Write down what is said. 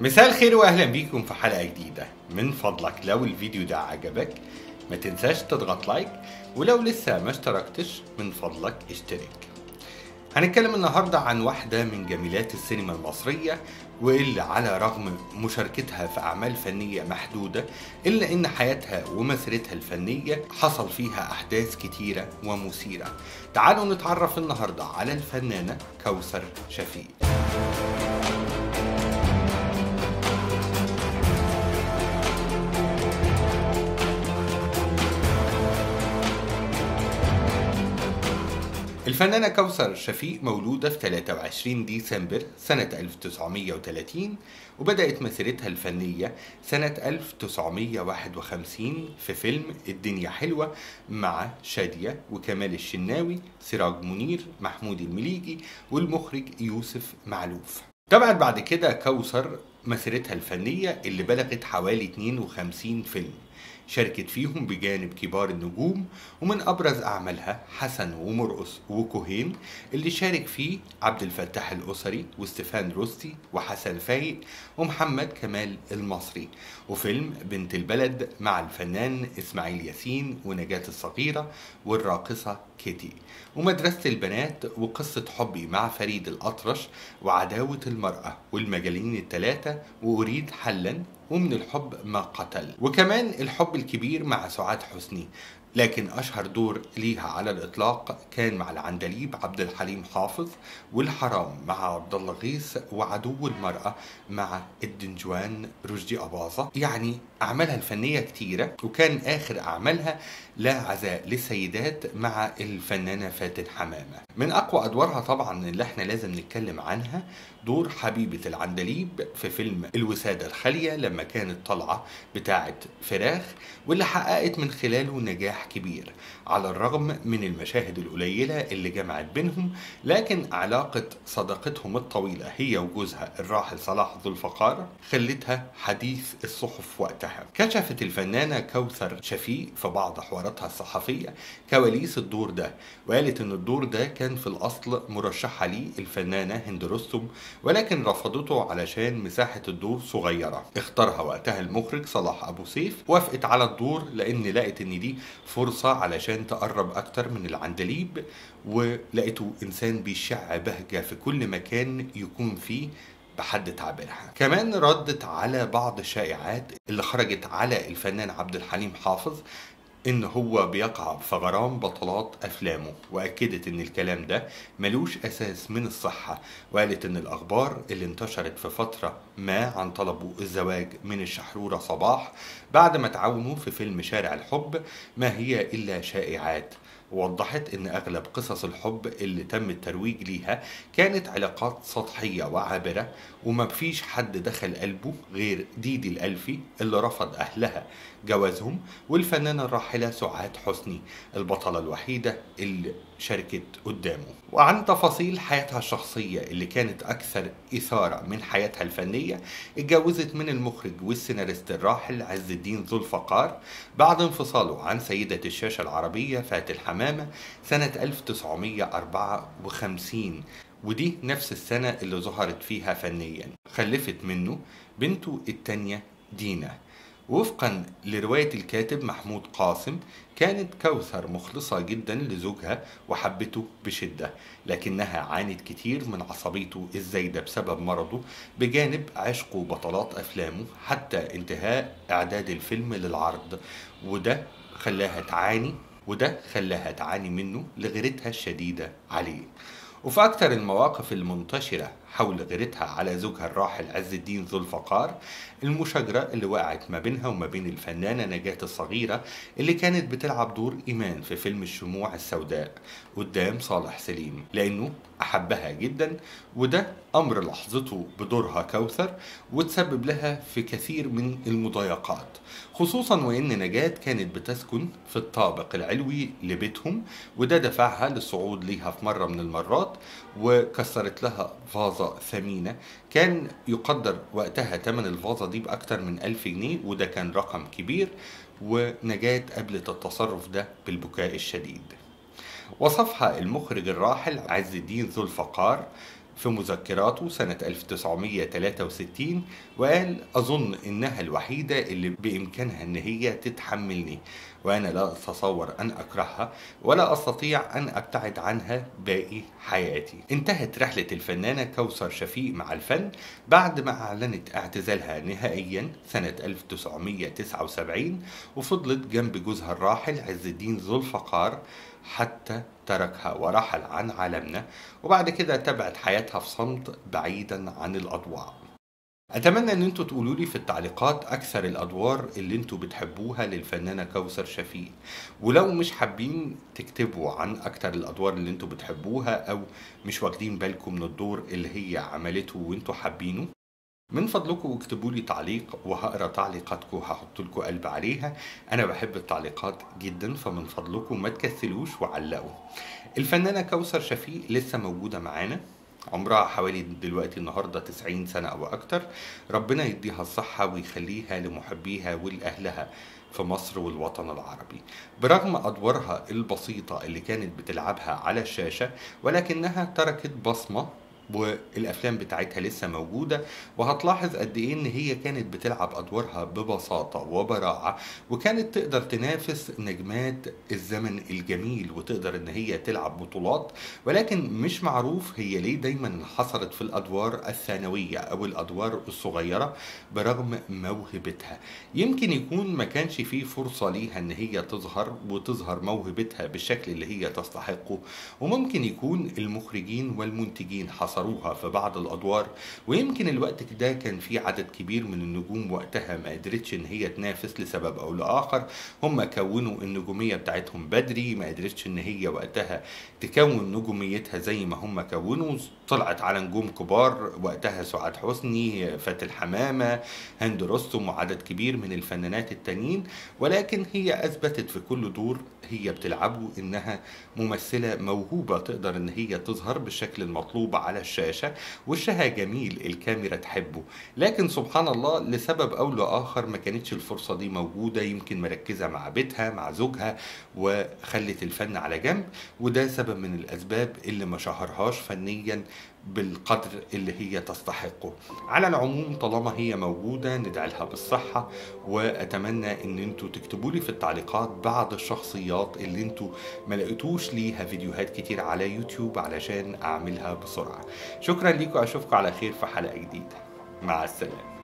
مساء الخير واهلا بيكم في حلقه جديده من فضلك لو الفيديو ده عجبك ما تنساش تضغط لايك ولو لسه ما اشتركتش من فضلك اشترك هنتكلم النهارده عن واحده من جميلات السينما المصريه واللي على رغم مشاركتها في اعمال فنيه محدوده الا ان حياتها ومسيرتها الفنيه حصل فيها احداث كتيره ومثيره تعالوا نتعرف النهارده على الفنانه كوثر شفيق الفنانة كوثر شفيق مولودة في 23 ديسمبر سنة 1930 وبدأت مسيرتها الفنية سنة 1951 في فيلم الدنيا حلوة مع شادية وكمال الشناوي سراج منير محمود المليجي والمخرج يوسف معلوف طبعا بعد كده كوثر مسيرتها الفنية اللي بلغت حوالي 52 فيلم شاركت فيهم بجانب كبار النجوم ومن أبرز أعمالها حسن ومرقص وكوهين اللي شارك فيه عبد الفتاح الأسري وستيفان روستي وحسن فايق ومحمد كمال المصري وفيلم بنت البلد مع الفنان إسماعيل ياسين ونجاة الصغيرة والراقصة كيتي ومدرسة البنات وقصة حبي مع فريد الأطرش وعداوة المرأة والمجالين الثلاثة وأريد حلا ومن الحب ما قتل وكمان الحب الكبير مع سعاد حسني لكن أشهر دور ليها على الإطلاق كان مع العندليب عبد الحليم حافظ والحرام مع عبد الله غيث وعدو المرأة مع الدنجوان رشدي أباظة يعني أعمالها الفنية كتيرة وكان آخر أعمالها لا عزاء للسيدات مع الفنانة فاتن حمامة من أقوى أدوارها طبعا اللي احنا لازم نتكلم عنها دور حبيبة العندليب في فيلم الوسادة الخالية لما كانت طالعة بتاعة فراخ واللي حققت من خلاله نجاح كبير على الرغم من المشاهد القليلة اللي جمعت بينهم لكن علاقة صداقتهم الطويلة هي وجوزها الراحل صلاح ذو الفقار خلتها حديث الصحف وقتها كشفت الفنانة كوثر شفيق في بعض حواراتها الصحفية كواليس الدور ده وقالت ان الدور ده كان في الاصل مرشحة ليه الفنانة هند رستم ولكن رفضته علشان مساحة الدور صغيرة اختارها وقتها المخرج صلاح ابو سيف وافقت على الدور لان لقت ان دي فرصة علشان تقرب اكتر من العندليب ولقيته انسان بيشع بهجة في كل مكان يكون فيه بحد تعبيرها كمان ردت على بعض الشائعات اللي خرجت على الفنان عبد الحليم حافظ ان هو بيقع في غرام بطلات افلامه واكدت ان الكلام ده ملوش اساس من الصحه وقالت ان الاخبار اللي انتشرت في فتره ما عن طلبه الزواج من الشحروره صباح بعد ما تعاونوا في فيلم شارع الحب ما هي الا شائعات ووضحت ان اغلب قصص الحب اللي تم الترويج ليها كانت علاقات سطحيه وعابره وما فيش حد دخل قلبه غير ديدي الالفي اللي رفض اهلها جوازهم والفنانه الراحله سعاد حسني البطله الوحيده اللي شاركت قدامه وعن تفاصيل حياتها الشخصيه اللي كانت اكثر اثاره من حياتها الفنيه اتجوزت من المخرج والسيناريست الراحل عز الدين ذو الفقار بعد انفصاله عن سيده الشاشه العربيه فاتن حمامه سنه 1954 ودي نفس السنة اللي ظهرت فيها فنيا خلفت منه بنته التانية دينا وفقا لرواية الكاتب محمود قاسم كانت كوثر مخلصة جدا لزوجها وحبته بشدة لكنها عانت كتير من عصبيته الزايدة بسبب مرضه بجانب عشقه بطلات أفلامه حتى انتهاء إعداد الفيلم للعرض وده خلاها تعاني وده خلاها تعاني منه لغيرتها الشديدة عليه وفي أكثر المواقف المنتشرة حول غيرتها على زوجها الراحل عز الدين ذو الفقار المشاجرة اللي وقعت ما بينها وما بين الفنانة نجاة الصغيرة اللي كانت بتلعب دور إيمان في فيلم الشموع السوداء قدام صالح سليم لأنه أحبها جدا وده أمر لحظته بدورها كوثر وتسبب لها في كثير من المضايقات خصوصا وإن نجاة كانت بتسكن في الطابق العلوي لبيتهم وده دفعها للصعود ليها في مرة من المرات وكسرت لها فازة ثمينة كان يقدر وقتها ثمن الفازة دي بأكتر من ألف جنيه وده كان رقم كبير ونجاة قبلت التصرف ده بالبكاء الشديد وصفها المخرج الراحل عز الدين ذو الفقار في مذكراته سنة 1963 وقال أظن إنها الوحيدة اللي بإمكانها إن هي تتحملني وأنا لا أتصور أن أكرهها ولا أستطيع أن أبتعد عنها باقي حياتي انتهت رحلة الفنانة كوثر شفيق مع الفن بعد ما أعلنت اعتزالها نهائيا سنة 1979 وفضلت جنب جوزها الراحل عز الدين ذو الفقار حتى تركها ورحل عن عالمنا وبعد كده تبعت حياتها في صمت بعيدا عن الأضواء اتمنى ان انتوا تقولوا لي في التعليقات اكثر الادوار اللي انتوا بتحبوها للفنانه كوثر شفيق ولو مش حابين تكتبوا عن اكثر الادوار اللي انتوا بتحبوها او مش واخدين بالكم من الدور اللي هي عملته وانتوا حابينه من فضلكم اكتبوا لي تعليق وهقرا تعليقاتكم وهحط لكم قلب عليها انا بحب التعليقات جدا فمن فضلكم ما تكسلوش وعلقوا الفنانه كوثر شفيق لسه موجوده معانا عمرها حوالي دلوقتي النهارده 90 سنه او اكتر ربنا يديها الصحه ويخليها لمحبيها ولاهلها في مصر والوطن العربي برغم أدوارها البسيطة اللي كانت بتلعبها على الشاشة ولكنها تركت بصمة والافلام بتاعتها لسه موجوده وهتلاحظ قد ايه ان هي كانت بتلعب ادوارها ببساطه وبراعه وكانت تقدر تنافس نجمات الزمن الجميل وتقدر ان هي تلعب بطولات ولكن مش معروف هي ليه دايما حصلت في الادوار الثانويه او الادوار الصغيره برغم موهبتها يمكن يكون ما كانش فيه فرصه ليها ان هي تظهر وتظهر موهبتها بالشكل اللي هي تستحقه وممكن يكون المخرجين والمنتجين حصلوا حصروها في بعض الادوار ويمكن الوقت ده كان في عدد كبير من النجوم وقتها ما قدرتش ان هي تنافس لسبب او لاخر هم كونوا النجوميه بتاعتهم بدري ما قدرتش ان هي وقتها تكون نجوميتها زي ما هم كونوا طلعت على نجوم كبار وقتها سعاد حسني فاتن حمامه هند رستم وعدد كبير من الفنانات التانيين ولكن هي اثبتت في كل دور هي بتلعبه انها ممثله موهوبه تقدر ان هي تظهر بالشكل المطلوب على الشاشه وشها جميل الكاميرا تحبه لكن سبحان الله لسبب او لاخر ما كانتش الفرصه دي موجوده يمكن مركزه مع بيتها مع زوجها وخلت الفن على جنب وده سبب من الاسباب اللي ما شهرهاش فنيا بالقدر اللي هي تستحقه على العموم طالما هي موجودة ندعي لها بالصحة وأتمنى أن انتوا تكتبوا لي في التعليقات بعض الشخصيات اللي انتوا ما لقيتوش ليها فيديوهات كتير على يوتيوب علشان أعملها بسرعة شكرا لكم أشوفكم على خير في حلقة جديدة مع السلامة